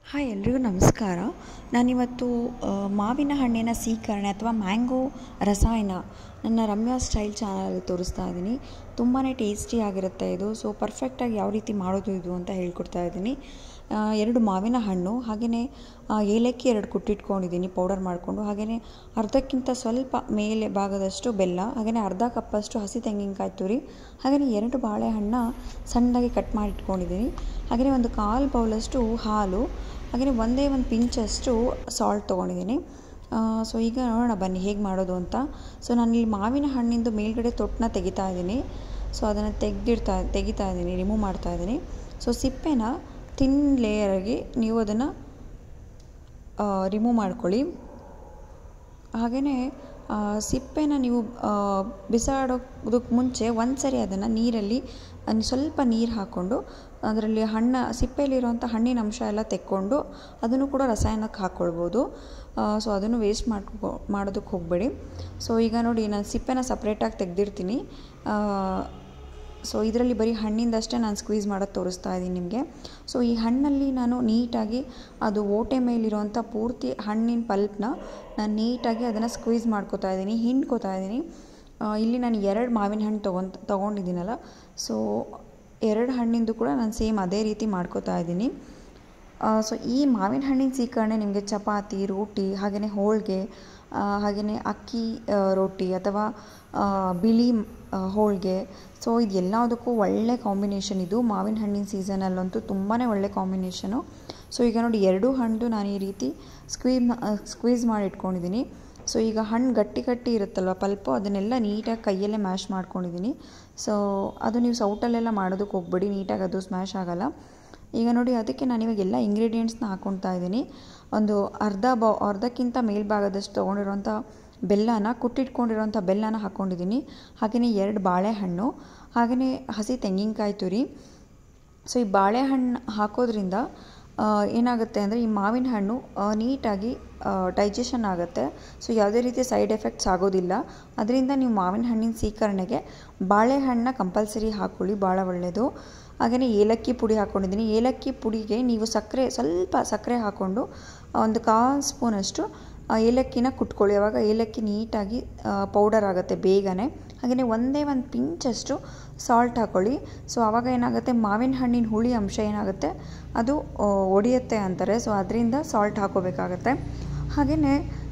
hi ಎಲ್ರಿಗೂ ನಮಸ್ಕಾರ ನಾನಿವತ್ತು ಆ, ಮಾವಿನ ಹಣ್ಣಿನ ಸೀಕರಣೆ ಅಥವಾ ಮ್ಯಾಂಗೋ ರಸಾಯನ ನನ್ನ ರಮ್ಯಾ ಸ್ಟೈಲ್ ಚಾನಲಲ್ಲಿ ತೋರಿಸ್ತಾ ಇದ್ದೀನಿ ತುಂಬಾ ಟೇಸ್ಟಿಯಾಗಿರುತ್ತೆ ಇದು ಸೊ ಪರ್ಫೆಕ್ಟಾಗಿ ಯಾವ ರೀತಿ ಮಾಡೋದು ಇದು ಅಂತ ಹೇಳ್ಕೊಡ್ತಾ ಇದ್ದೀನಿ ಆ, ಎರಡು ಮಾವಿನ ಹಣ್ಣು ಹಾಗೆಯೇ ಏಲಕ್ಕಿ ಎರಡು ಕುಟ್ಟಿಟ್ಕೊಂಡಿದ್ದೀನಿ ಪೌಡರ್ ಮಾಡಿಕೊಂಡು ಹಾಗೆಯೇ ಅರ್ಧಕ್ಕಿಂತ ಸ್ವಲ್ಪ ಮೇಲೆ ಭಾಗದಷ್ಟು ಬೆಲ್ಲ ಹಾಗೆಯೇ ಅರ್ಧ ಕಪ್ಪಷ್ಟು ಹಸಿ ತೆಂಗಿನಕಾಯಿ ತುರಿ ಹಾಗೆಯೇ ಎರಡು ಬಾಳೆಹಣ್ಣ ಸಣ್ಣದಾಗಿ ಕಟ್ ಮಾಡಿ ಇಟ್ಕೊಂಡಿದ್ದೀನಿ ಹಾಗೆಯೇ ಒಂದು ಕಾಲು ಬೌಲಷ್ಟು ಹಾಲು ಹಾಗೆಯೇ ಒಂದೇ ಒಂದು ಪಿಂಚಷ್ಟು ಸಾಲ್ಟ್ ತೊಗೊಂಡಿದ್ದೀನಿ ಸೊ ಈಗ ನೋಡೋಣ ಬನ್ನಿ ಹೇಗೆ ಮಾಡೋದು ಅಂತ ಸೊ ನಾನಿಲ್ಲಿ ಮಾವಿನ ಹಣ್ಣಿಂದು ಮೇಲ್ಗಡೆ ತೊಟ್ಟನ್ನ ತೆಗಿತಾ ಇದ್ದೀನಿ ಸೊ ಅದನ್ನು ತೆಗೆದಿಡ್ತಾ ತೆಗಿತಾ ಇದ್ದೀನಿ ರಿಮೂವ್ ಮಾಡ್ತಾ ಇದ್ದೀನಿ ಸೊ ಸಿಪ್ಪೆನ ತಿನ್ ಲೇಯರಾಗಿ ನೀವು ಅದನ್ನು ರಿಮೂವ್ ಮಾಡ್ಕೊಳ್ಳಿ ಹಾಗೆಯೇ ಸಿಪ್ಪೆನ ನೀವು ಆ, ಬಿಸಾಡೋದಕ್ಕೆ ಮುಂಚೆ ಒಂದು ಸರಿ ಅದನ್ನು ನೀರಲ್ಲಿ ಅನ್- ಸ್ವಲ್ಪ ನೀರು ಹಾಕ್ಕೊಂಡು ಅದರಲ್ಲಿ ಹಣ್ಣ ಸಿಪ್ಪೆಯಲ್ಲಿರುವಂಥ ಹಣ್ಣಿನ ಅಂಶ ಎಲ್ಲ ತೆಕ್ಕೊಂಡು ಅದನ್ನು ಕೂಡ ರಸಾಯನಕ್ಕೆ ಹಾಕ್ಕೊಳ್ಬೋದು ಸೊ ಅದನ್ನು ವೇಸ್ಟ್ ಮಾಡ್ಕೊ ಮಾಡೋದಕ್ಕೆ ಹೋಗಬೇಡಿ ಸೊ ಈಗ ನೋಡಿ ನಾನು ಸಿಪ್ಪೆನ ಸಪ್ರೇಟಾಗಿ ತೆಗೆದಿರ್ತೀನಿ ಸೊ ಇದರಲ್ಲಿ ಬರೀ ಹಣ್ಣಿಂದಷ್ಟೇ ನಾನು ಸ್ಕ್ವೀಸ್ ಮಾಡೋದು ತೋರಿಸ್ತಾ ಇದ್ದೀನಿ ನಿಮಗೆ ಸೊ ಈ ಹಣ್ಣಲ್ಲಿ ನಾನು ನೀಟಾಗಿ ಅದು ಓಟೆ ಮೇಲಿರುವಂಥ ಪೂರ್ತಿ ಹಣ್ಣಿನ ಪಲ್ಪ್ನ ನಾನು ನೀಟಾಗಿ ಅದನ್ನು ಸ್ಕ್ವೀಸ್ ಮಾಡ್ಕೋತಾ ಇದ್ದೀನಿ ಹಿಂಡ್ಕೋತಾ ಇದ್ದೀನಿ ಆ, ಇಲ್ಲಿ ನಾನು ಎರಡು ಮಾವಿನ ಹಣ್ಣು ತೊಗೊಂತ ತೊಗೊಂಡಿದ್ದೀನಲ್ಲ ಸೊ ಎರಡು ಹಣ್ಣಿಂದು ಕೂಡ ನಾನು ಸೇಮ್ ಅದೇ ರೀತಿ ಮಾಡ್ಕೋತಾ ಇದ್ದೀನಿ ಸೊ ಈ ಮಾವಿನ ಹಣ್ಣಿನ ಸೀಕರಣೆ ನಿಮಗೆ ಚಪಾತಿ ರೋಟಿ ಹಾಗೆಯೇ ಹೋಳಿಗೆ ಹಾಗೆಯೇ ಅಕ್ಕಿ ಆ, ರೊಟ್ಟಿ ಅಥವಾ ಆ, ಬಿಳಿ ಆ, ಹೋಳಿಗೆ ಸೊ ಇದು ಎಲ್ಲದಕ್ಕೂ ಒಳ್ಳೆ ಕಾಂಬಿನೇಷನ್ ಇದು ಮಾವಿನ ಹಣ್ಣಿನ ಸೀಸನಲ್ಲಂತೂ ತುಂಬಾ ಒಳ್ಳೆ ಕಾಂಬಿನೇಷನು ಸೊ ಈಗ ನೋಡಿ ಎರಡೂ ಹಣ್ಣು ನಾನು ಈ ರೀತಿ ಸ್ಕ್ವೀಸ್ ಸ್ಕ್ವೀಸ್ ಮಾಡಿ ಇಟ್ಕೊಂಡಿದ್ದೀನಿ ಸೊ ಈಗ ಹಣ್ಣು ಗಟ್ಟಿ ಗಟ್ಟಿ ಇರುತ್ತಲ್ವ ಪಲ್ಪು ಅದನ್ನೆಲ್ಲ ನೀಟಾಗಿ ಕೈಯಲ್ಲೇ ಮ್ಯಾಶ್ ಮಾಡ್ಕೊಂಡಿದ್ದೀನಿ ಸೊ ಅದು ನೀವು ಸೌಟಲ್ಲೆಲ್ಲ ಮಾಡೋದಕ್ಕೆ ಹೋಗ್ಬೇಡಿ ನೀಟಾಗಿ ಅದು ಸ್ಮ್ಯಾಶ್ ಆಗೋಲ್ಲ ಈಗ ನೋಡಿ ಅದಕ್ಕೆ ನಾನು ಇವಾಗ ಎಲ್ಲ ಇಂಗ್ರೀಡಿಯೆಂಟ್ಸ್ನ ಹಾಕ್ಕೊಳ್ತಾ ಇದ್ದೀನಿ ಒಂದು ಅರ್ಧ ಬೌ ಅರ್ಧಕ್ಕಿಂತ ಮೇಲ್ಭಾಗದಷ್ಟು ತೊಗೊಂಡಿರೋಂಥ ಬೆಲ್ಲನ ಕುಟ್ಟಿಟ್ಕೊಂಡಿರೋಂಥ ಬೆಲ್ಲನ ಹಾಕ್ಕೊಂಡಿದ್ದೀನಿ ಹಾಗೆಯೇ ಎರಡು ಬಾಳೆಹಣ್ಣು ಹಾಗೆಯೇ ಹಸಿ ತೆಂಗಿನಕಾಯಿ ತುರಿ ಸೊ ಈ ಬಾಳೆಹಣ್ಣು ಹಾಕೋದ್ರಿಂದ ಆ, ಏನಾಗುತ್ತೆ ಅಂದರೆ ಈ ಮಾವಿನ ಹಣ್ಣು ಆ, ನೀಟಾಗಿ ಡೈಜೆಷನ್ ಆಗುತ್ತೆ ಸೊ ಯಾವುದೇ ರೀತಿಯ ಸೈಡ್ ಎಫೆಕ್ಟ್ಸ್ ಆಗೋದಿಲ್ಲ ಅದರಿಂದ ನೀವು ಮಾವಿನ ಹಣ್ಣಿನ ಸೀಕರಣೆಗೆ ಬಾಳೆಹಣ್ಣನ್ನ ಕಂಪಲ್ಸರಿ ಹಾಕ್ಕೊಳ್ಳಿ ಭಾಳ ಒಳ್ಳೆಯದು ಹಾಗೆಯೇ ಏಲಕ್ಕಿ ಪುಡಿ ಹಾಕ್ಕೊಂಡಿದ್ದೀನಿ ಏಲಕ್ಕಿ ಪುಡಿಗೆ ನೀವು ಸಕ್ಕರೆ ಸ್ವಲ್ಪ ಸಕ್ಕರೆ ಹಾಕ್ಕೊಂಡು ಒಂದು ಕಾಲು ಸ್ಪೂನಷ್ಟು ಆ, ಏಲಕ್ಕಿನ ಕುಟ್ಕೊಳ್ಳಿ ಆವಾಗ ಏಲಕ್ಕಿ ನೀಟಾಗಿ ಪೌಡರ್ ಆಗುತ್ತೆ ಬೇಗನೆ ಹಾಗೆಯೇ ಒಂದೇ ಒಂದು ಪಿಂಚಷ್ಟು ಸಾಲ್ಟ್ ಹಾಕ್ಕೊಳ್ಳಿ ಸೊ ಆವಾಗ ಏನಾಗುತ್ತೆ ಮಾವಿನ ಹಣ್ಣಿನ ಹುಳಿ ಅಂಶ ಏನಾಗುತ್ತೆ ಅದು ಆ, ಒಡೆಯುತ್ತೆ ಅಂತಾರೆ ಸೊ ಅದರಿಂದ ಸಾಲ್ಟ್ ಹಾಕೋಬೇಕಾಗತ್ತೆ ಹಾಗೆಯೇ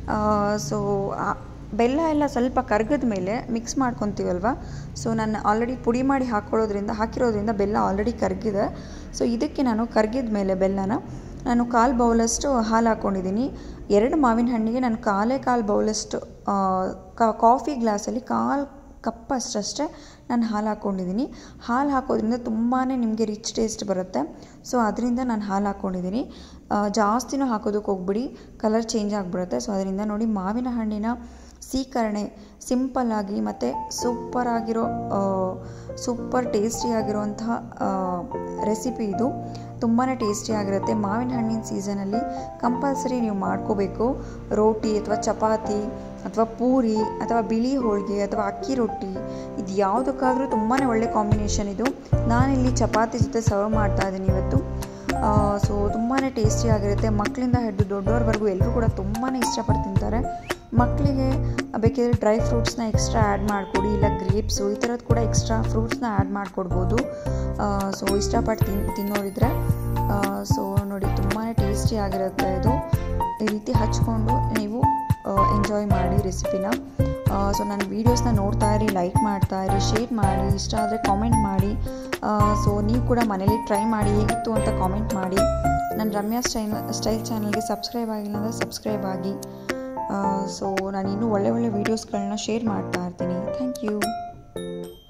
ಸೊ ಬೆಲ್ಲ ಎಲ್ಲ ಸ್ವಲ್ಪ ಕರ್ಗದ ಮೇಲೆ ಮಿಕ್ಸ್ ಮಾಡ್ಕೊತೀವಲ್ವ ಸೊ ನಾನು ಆಲ್ರೆಡಿ ಪುಡಿ ಮಾಡಿ ಹಾಕ್ಕೊಳ್ಳೋದ್ರಿಂದ ಹಾಕಿರೋದ್ರಿಂದ ಬೆಲ್ಲ ಆಲ್ರೆಡಿ ಕರ್ಗಿದೆ ಸೊ ಇದಕ್ಕೆ ನಾನು ಕರ್ಗಿದ ಮೇಲೆ ಬೆಲ್ಲನ ನಾನು ಕಾಲು ಬೌಲಷ್ಟು ಹಾಲು ಹಾಕ್ಕೊಂಡಿದ್ದೀನಿ ಎರಡು ಮಾವಿನ ಹಣ್ಣಿಗೆ ನಾನು ಕಾಲೇ ಕಾಲು ಬೌಲಷ್ಟು ಆ, ಕಾ- ಕಾಫಿ ಗ್ಲಾಸಲ್ಲಿ ಕಾಲು ಕಪ್ ಅಷ್ಟಷ್ಟೇ ನಾನು ಹಾಲು ಹಾಕ್ಕೊಂಡಿದ್ದೀನಿ ಹಾಲು ಹಾಕೋದ್ರಿಂದ ತುಂಬಾ ನಿಮಗೆ ರಿಚ್ ಟೇಸ್ಟ್ ಬರುತ್ತೆ ಸೊ ಅದರಿಂದ ನಾನು ಹಾಲು ಹಾಕ್ಕೊಂಡಿದ್ದೀನಿ ಆ, ಜಾಸ್ತಿನೂ ಹಾಕೋದಕ್ಕೆ ಹೋಗ್ಬಿಡಿ ಕಲರ್ ಚೇಂಜ್ ಆಗಿಬಿಡುತ್ತೆ ಸೊ ಅದರಿಂದ ನೋಡಿ ಮಾವಿನ ಹಣ್ಣಿನ ಸೀಕರಣೆ ಸಿಂಪಲ್ಲಾಗಿ ಮತ್ತು ಸೂಪರಾಗಿರೋ ಸೂಪರ್ ಟೇಸ್ಟಿಯಾಗಿರುವಂತಹ ರೆಸಿಪಿ ಇದು ತುಂಬಾ ಟೇಸ್ಟಿಯಾಗಿರುತ್ತೆ ಮಾವಿನ ಹಣ್ಣಿನ ಸೀಸನಲ್ಲಿ ಕಂಪಲ್ಸರಿ ನೀವು ಮಾಡ್ಕೋಬೇಕು ರೋಟಿ ಅಥವಾ ಚಪಾತಿ ಅಥವಾ ಪೂರಿ ಅಥವಾ ಬಿಳಿ ಹೋಳಿಗೆ ಅಥವಾ ಅಕ್ಕಿ ರೊಟ್ಟಿ ಇದು ಯಾವುದಕ್ಕಾದರೂ ತುಂಬಾ ಒಳ್ಳೆ ಕಾಂಬಿನೇಷನ್ ಇದು ನಾನಿಲ್ಲಿ ಚಪಾತಿ ಜೊತೆ ಸರ್ವ್ ಮಾಡ್ತಾ ಇದ್ದೀನಿ ಇವತ್ತು ಸೊ ತುಂಬಾ ಟೇಸ್ಟಿಯಾಗಿರುತ್ತೆ ಮಕ್ಕಳಿಂದ ಹಿಡಿದು ದೊಡ್ಡವ್ರವರೆಗೂ ಎಲ್ಲರೂ ಕೂಡ ತುಂಬಾ ಇಷ್ಟಪಟ್ಟು ತಿಂತಾರೆ ಮಕ್ಕಳಿಗೆ ಬೇಕಿದ್ರೆ ಡ್ರೈ ಫ್ರೂಟ್ಸ್ನ ಎಕ್ಸ್ಟ್ರಾ ಆ್ಯಡ್ ಮಾಡಿಕೊಡಿ ಇಲ್ಲ ಗ್ರೇಪ್ಸು ಈ ಥರದ್ದು ಕೂಡ ಎಕ್ಸ್ಟ್ರಾ ಫ್ರೂಟ್ಸ್ನ ಆ್ಯಡ್ ಮಾಡಿಕೊಡ್ಬೋದು ಸೊ ಇಷ್ಟಪಟ್ಟು ತಿನ್ ತಿನ್ನೋರಿದ್ರೆ ಸೊ ನೋಡಿ ತುಂಬಾ ಟೇಸ್ಟಿಯಾಗಿರುತ್ತೆ ಇದು ಈ ರೀತಿ ಹಚ್ಕೊಂಡು ನೀವು ಎಂಜಾಯ್ ಮಾಡಿ ರೆಸಿಪಿನ ಸೊ ನನ್ನ ವೀಡಿಯೋಸ್ನ ನೋಡ್ತಾ ಇರಿ ಲೈಕ್ ಮಾಡ್ತಾ ಇರಿ ಶೇರ್ ಮಾಡಿ ಇಷ್ಟ ಆದರೆ ಕಾಮೆಂಟ್ ಮಾಡಿ ಸೊ ನೀವು ಕೂಡ ಮನೇಲಿ ಟ್ರೈ ಮಾಡಿ ಹೇಗಿತ್ತು ಅಂತ ಕಾಮೆಂಟ್ ಮಾಡಿ ನನ್ನ ರಮ್ಯಾ ಸ್ಟೈಲ್ ಸ್ಟೈಲ್ ಚಾನಲ್ಗೆ ಸಬ್ಸ್ಕ್ರೈಬ್ ಆಗಿಲ್ಲ ಅಂದರೆ ಸಬ್ಸ್ಕ್ರೈಬ್ ಆಗಿ ಸೊ ನಾನು ಇನ್ನೂ ಒಳ್ಳೆ ಒಳ್ಳೆ ವೀಡಿಯೋಸ್ಗಳನ್ನ ಶೇರ್ ಮಾಡ್ತಾ ಇರ್ತೀನಿ ಥ್ಯಾಂಕ್ ಯು